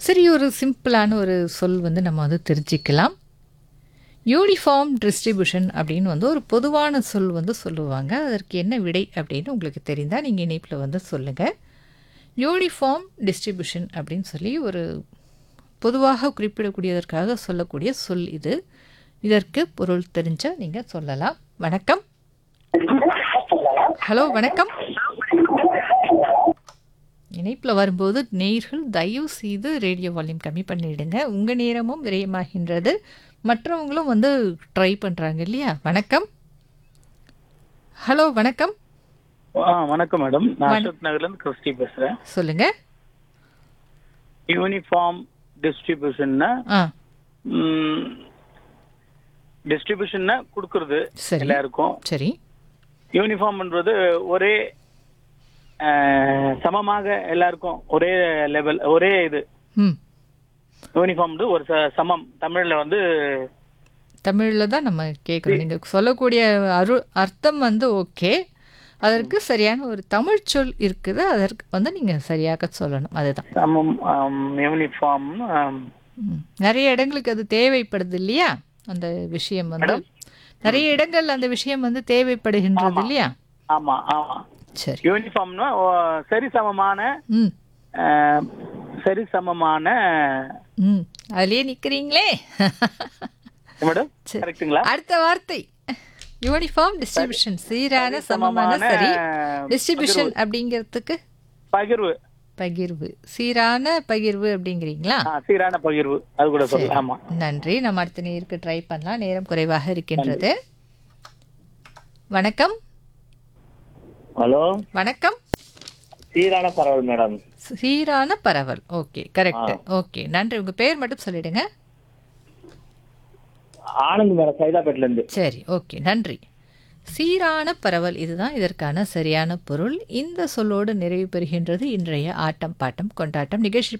சரி ஒரு சிம்பிளான ஒரு சொல் வந்து நம்ம வந்து தெரிஞ்சுக்கலாம் யூனிஃபார்ம் டிஸ்ட்ரிபியூஷன் அப்படின்னு வந்து ஒரு பொதுவான சொல் வந்து சொல்லுவாங்க அதற்கு என்ன விடை அப்படின்னு உங்களுக்கு தெரிந்தால் நீங்கள் இணைப்பில் வந்து சொல்லுங்கள் யூனிஃபார்ம் டிஸ்ட்ரிபியூஷன் அப்படின்னு சொல்லி ஒரு பொதுவாக குறிப்பிடக்கூடியதற்காக சொல்லக்கூடிய சொல் இது இதற்கு பொருள் தெரிஞ்சால் நீங்கள் சொல்லலாம் வணக்கம் ஹலோ வணக்கம் இணைப்பில் வரும்போது நேயர்கள் தயவு செய்து ரேடியோ வால்யூம் கம்மி பண்ணிடுங்க உங்கள் நேரமும் விரயமாகின்றது மற்றவங்களும் வந்து ட்ரை பண்ணுறாங்க இல்லையா வணக்கம் ஹலோ வணக்கம் ஆ வணக்கம் மேடம் நான் அசோக் நகர்ல இருந்து கிறிஸ்டி பேசுறேன் சொல்லுங்கள் யூனிஃபார்ம் டிஸ்ட்ரிபியூஷன்னா ஆ டிஸ்ட்ரிபியூஷன்னா கொடுக்கறது சரி எல்லாருக்கும் சரி யூனிஃபார்ம்ன்றது ஒரே அஹ், சமமாக எல்லாருக்கும் ஒரே லெவல் ஒரே இது ம் யூனிஃபார்ம் ஒரு ச- சமம் தமிழ்ல வந்து தமிழில் தான் நம்ம கேட்குறோம் நீங்கள் சொல்லக்கூடிய அரு அர்த்தம் வந்து ஓகே அதற்கு சரியான ஒரு தமிழ் சொல் இருக்குது அதற்கு வந்து நீங்கள் சரியாக சொல்லணும் அதுதான் சமம் யூனிஃபார்ம் ம். நிறைய இடங்களுக்கு அது தேவைப்படுது இல்லையா அந்த விஷயம் வந்து நிறைய இடங்கள் அந்த விஷயம் வந்து தேவைப்படுகின்றது இல்லையா ஆமா ஆமா சரி யூனிஃபார்ம்னா சரி சமமான ம் அஹ், சரி சமமான ம் அதுலயே நிற்கிறீங்களே மேடம் சரி. கரெக்ட்டுங்களா அடுத்த வார்த்தை யூனிஃபார்ம் டிஸ்ட்ரிபியூஷன் சீரான சமமான சரி டிஸ்ட்ரிபியூஷன் அப்படிங்கிறதுக்கு பகிர்வு பகிர்வு சீரான பகிர்வு அப்படிங்கிறீங்களா ஆ, சீரான பகிர்வு அது கூட சொல்லலாம் ஆமா நன்றி நம்ம அடுத்த நேருக்கு ட்ரை பண்ணலாம் நேரம் குறைவாக இருக்கின்றது வணக்கம் ஹலோ வணக்கம் சீரான பரவல் மேடம் சீரான பரவல் ஓகே கரெக்ட் ஓகே நன்றி உங்க பேர் மட்டும் சொல்லிடுங்க ஆனந்த் மேடம் சைதாப்பேட்ல இருந்து சரி ஓகே நன்றி சீரான பரவல் இதுதான் இதற்கான சரியான பொருள் இந்த சொல்லோடு நிறைவு பெறுகின்றது இன்றைய ஆட்டம் பாட்டம் கொண்டாட்டம் நிகழ்ச்சி